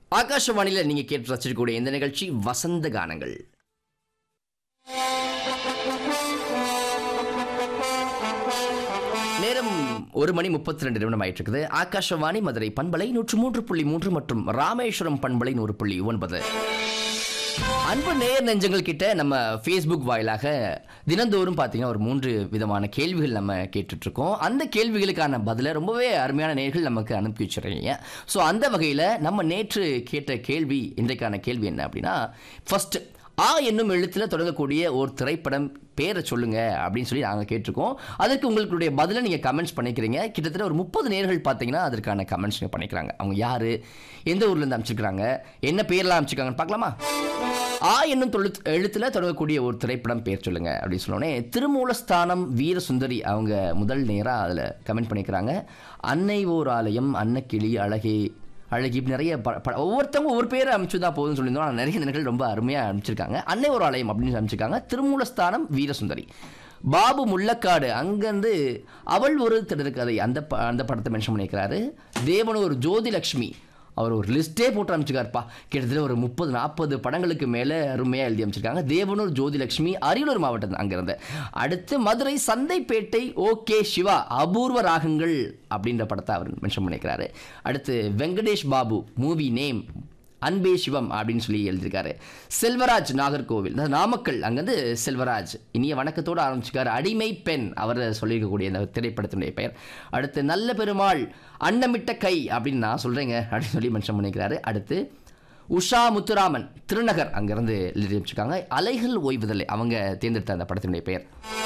ஆகாஷவாணியில் நீங்க கேட்டு ரசிக்கக்கூடிய இந்த நிகழ்ச்சி வசந்த கானங்கள் நேரம் ஒரு மணி முப்பத்தி ரெண்டு நிமிடம் ஆயிட்டு இருக்குது ஆகாஷவாணி மதுரை பண்பலை நூற்று மூன்று புள்ளி மூன்று மற்றும் ராமேஸ்வரம் பண்பலை நூறு புள்ளி ஒன்பது அன்பு நேர் நெஞ்சங்கள் கிட்ட நம்ம ஃபேஸ்புக் வாயிலாக தினந்தோறும் பார்த்தீங்கன்னா ஒரு மூன்று விதமான கேள்விகள் நம்ம கேட்டுட்டு இருக்கோம் அந்த கேள்விகளுக்கான பதிலை ரொம்பவே அருமையான நேர்கள் நமக்கு அனுப்பி வச்சுருக்கீங்க ஸோ அந்த வகையில் நம்ம நேற்று கேட்ட கேள்வி இன்றைக்கான கேள்வி என்ன அப்படின்னா ஃபர்ஸ்ட் ஆ என்னும் எழுத்தில் தொடங்கக்கூடிய ஒரு திரைப்படம் பேரை சொல்லுங்க அப்படின்னு சொல்லி நாங்கள் கேட்டிருக்கோம் அதற்கு உங்களுடைய பதிலை நீங்கள் கமெண்ட்ஸ் பண்ணிக்கிறீங்க கிட்டத்தட்ட ஒரு முப்பது நேர்கள் பார்த்தீங்கன்னா அதற்கான கமெண்ட்ஸ் நீங்கள் பண்ணிக்கிறாங்க அவங்க யார் எந்த ஊர்லேருந்து அமைச்சிருக்கிறாங்க என்ன பேர்லாம் அமைச்சிருக்காங்கன்னு பார்க்கலாமா ஆ என்னும் தொழு எழுத்தில் தொடங்கக்கூடிய ஒரு திரைப்படம் பேர் சொல்லுங்க அப்படின்னு சொன்னோடனே திருமூலஸ்தானம் வீரசுந்தரி அவங்க முதல் நேராக அதில் கமெண்ட் பண்ணிக்கிறாங்க அன்னை ஓர் ஆலயம் அன்னக்கிளி அழகே அழகி இப்படி நிறைய ப ப- ஒவ்வொருத்தவங்க ஒவ்வொரு பேரை அமைச்சு தான் போதும்னு சொல்லியிருந்தோம் ஆனால் நிறைய நினைகள் ரொம்ப அருமையாக அமைச்சிருக்காங்க அன்னை ஒரு ஆலயம் அப்படின்னு அமைச்சிருக்காங்க திருமூலஸ்தானம் வீரசுந்தரி பாபு முள்ளக்காடு அங்கேருந்து அவள் ஒரு திடற்கதை அந்த ப அந்த படத்தை மென்ஷன் பண்ணியிருக்கிறாரு தேவன் ஒரு ஜோதிலக்ஷ்மி அவர் ஒரு லிஸ்ட்டே போட்டு அமைச்சிருக்காருப்பா கிட்டத்தட்ட ஒரு முப்பது நாற்பது படங்களுக்கு மேலே அருமையாக எழுதி அமைச்சிருக்காங்க தேவனூர் ஜோதிலட்சுமி அரியலூர் மாவட்டம் அங்கிருந்து அடுத்து மதுரை சந்தைப்பேட்டை ஓகே சிவா அபூர்வ ராகங்கள் அப்படின்ற படத்தை அவர் மென்ஷன் பண்ணியிருக்கிறாரு அடுத்து வெங்கடேஷ் பாபு மூவி நேம் அன்பே சிவம் அப்படின்னு சொல்லி எழுதியிருக்காரு செல்வராஜ் நாகர்கோவில் அதாவது நாமக்கல் அங்கேருந்து செல்வராஜ் இனிய வணக்கத்தோடு ஆரம்பிச்சிருக்காரு அடிமை பெண் அவர் சொல்லியிருக்கக்கூடிய இந்த திரைப்படத்தினுடைய பெயர் அடுத்து நல்ல பெருமாள் அன்னமிட்ட கை அப்படின்னு நான் சொல்கிறேங்க அப்படின்னு சொல்லி மென்ஷன் பண்ணிக்கிறாரு அடுத்து உஷா முத்துராமன் திருநகர் அங்கேருந்து எழுதி வச்சிருக்காங்க அலைகள் ஓய்வுதலை அவங்க தேர்ந்தெடுத்த அந்த படத்தினுடைய பெயர்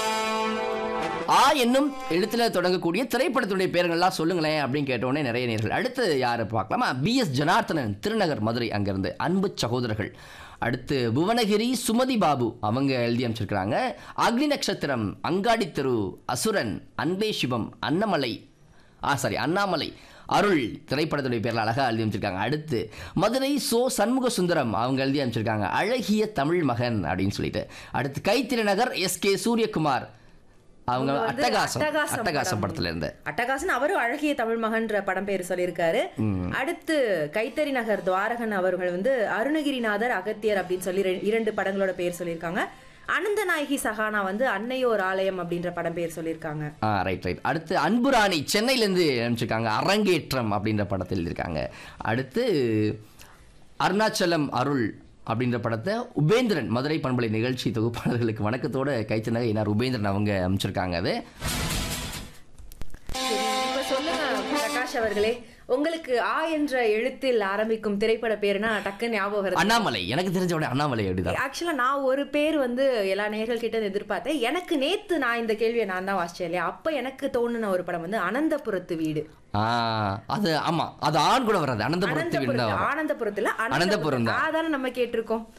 ஆ என்னும் எழுத்துல தொடங்கக்கூடிய திரைப்படத்துடைய பேருங்கள்லாம் சொல்லுங்களேன் அப்படின்னு கேட்டோடனே நிறைய நேர்கள் அடுத்து யாரை பார்க்கலாமா பி எஸ் ஜனார்த்தனன் திருநகர் மதுரை அங்கிருந்து அன்பு சகோதரர்கள் அடுத்து புவனகிரி சுமதி பாபு அவங்க எழுதி அமைச்சிருக்கிறாங்க அக்னி நட்சத்திரம் அங்காடி தெரு அசுரன் அன்பே சிவம் அன்னமலை ஆ சாரி அண்ணாமலை அருள் திரைப்படத்துடைய பேரில் அழகாக எழுதி அமைச்சிருக்காங்க அடுத்து மதுரை சோ சண்முக சுந்தரம் அவங்க எழுதி அமைச்சிருக்காங்க அழகிய தமிழ் மகன் அப்படின்னு சொல்லிட்டு அடுத்து கைத்திரி நகர் எஸ் கே சூரியகுமார் அவங்க அவங்க வந்து அட்டகாசம் அட்டகாசம் அட்டகாசம் படம். படத்துல இருந்து அட்டகாசன் அவரும் அழகிய தமிழ் மகன்ற படம் பேர் சொல்லியிருக்காரு அடுத்து கைத்தறி நகர் துவாரகன் அவர்கள் வந்து அருணகிரிநாதர் அகத்தியர் அப்படின்னு சொல்லி ரெ- இரண்டு படங்களோட பேர் சொல்லியிருக்காங்க அனந்தநாயகி சஹானா வந்து அன்னையோர் ஆலயம் அப்படின்ற படம் பேர் சொல்லியிருக்காங்க ஆ ரைட் ரைட் அடுத்து அன்புராணி சென்னையிலேருந்து அனுப்பிச்சிருக்காங்க அரங்கேற்றம் அப்படின்ற படத்தில் இருக்காங்க அடுத்து அருணாச்சலம் அருள் அப்படின்ற படத்தை உபேந்திரன் மதுரை பண்பலை நிகழ்ச்சி தொகுப்பாளர்களுக்கு வணக்கத்தோட கைத்தனக இனார் உபேந்திரன் அவங்க அமைச்சிருக்காங்க அது சரி, இப்ப சொல்லுங்க பிரகாஷ் அவர்களே உங்களுக்கு ஆ என்ற எழுத்தில் ஆரம்பிக்கும் திரைப்பட பேருனா டக்குன்னு ஞாபகம் வருது அண்ணாமலை எனக்கு தெரிஞ்ச உடனே அண்ணாமலை அப்படிதான் ஆக்சுவலா நான் ஒரு பேர் வந்து எல்லா நேர்கள் கிட்ட இருந்து எதிர்பார்த்தேன் எனக்கு நேத்து நான் இந்த கேள்வியை நான் தான் வாசிச்சேன் இல்லையா அப்ப எனக்கு தோணுன ஒரு படம் வந்து அனந்தபுரத்து வீடு ஆ அது ஆமா அது ஆண் கூட வராது அனந்தபுரத்து வீடு தான் அனந்தபுரத்து வரும் ஆனந்தபுரத்துல அனந்தபுரம் தான். அதான நம்ம கேட்டிருக்கோம்